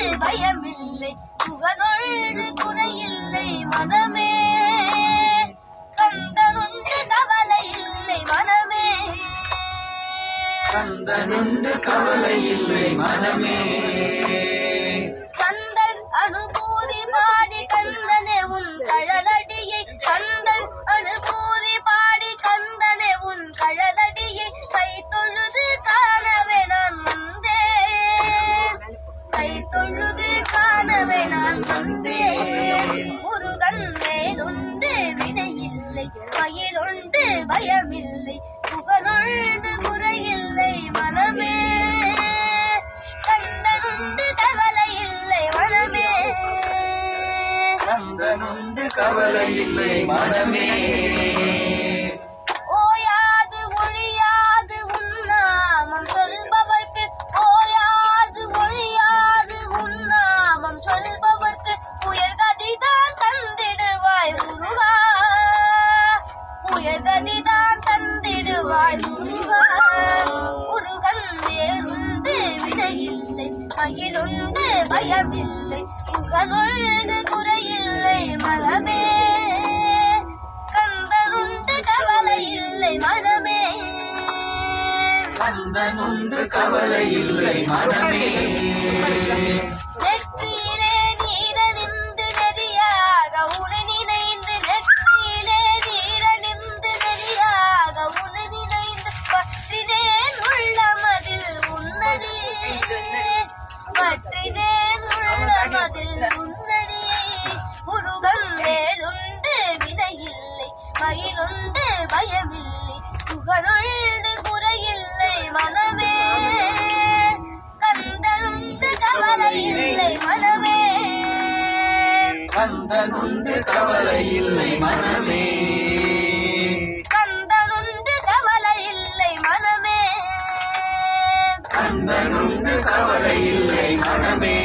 பயமில்லை புகழொழுது குறையில்லை மனமே கந்தனுண்டு கவலை இல்லை மனமே கந்தனுண்டு கவலை இல்லை மனமே கந்தன் அனுபூதி பாடி கந்தனே உன் கழலடியை கந்தன் அனுபூதி பாடி கந்தனே உன் கழலடியை கை தொழுது காணவே நான் வந்தேன் கை தொழுது காணவே நான் வந்தேன் முருகன் மேலுண்டு வினையில்லை மயிலுண்டு பயமில்லை புகழுண்டு குறையில்லை மனமே கந்தனுண்டு கவலை இல்லை மனமே கந்தனுண்டு கவலை இல்லை மனமே ஓயாது ஒழியாது உன்னாமம் சொல்பவர்க்கு ஓயாது ஒழியாது உன்னாமம் சொல்பவர்க்கு உயர்கதிதான் தந்திடுவாய் முருகா உயர்கதிதான் தந்திடுவாய் முருகா முருகன் வேறுண்டு வினையில்லை மயிலுண்டு பயமில்லை புகழுண்டு குறையில்லை மனமே கந்தனுண்டு கவலை இல்லை மனமே கந்தனுண்டு கவலை இல்லை மனமே நெற்றியிலே நீரணிந்து நெறியாக உனை நினைந்து நெற்றியிலே நீரணிந்து நெறியாக உனை நினைந்து பற்றினேன் உள்ளமதில் உன்னடியே பற்றினேன் உள்ளமதில் உன்னடியே முருகன் வேலுண்டு வினையில்லை மயிலுண்டு பயமில்லை புகழுண்டு குறையில்லை மனமே கந்தனுண்டு கவலை இல்லை மனமே கந்தனுண்டு கவலை இல்லை மனமே கந்தனுண்டு கவலை இல்லை மனமே கந்தனுண்டு கவலை இல்லை மனமே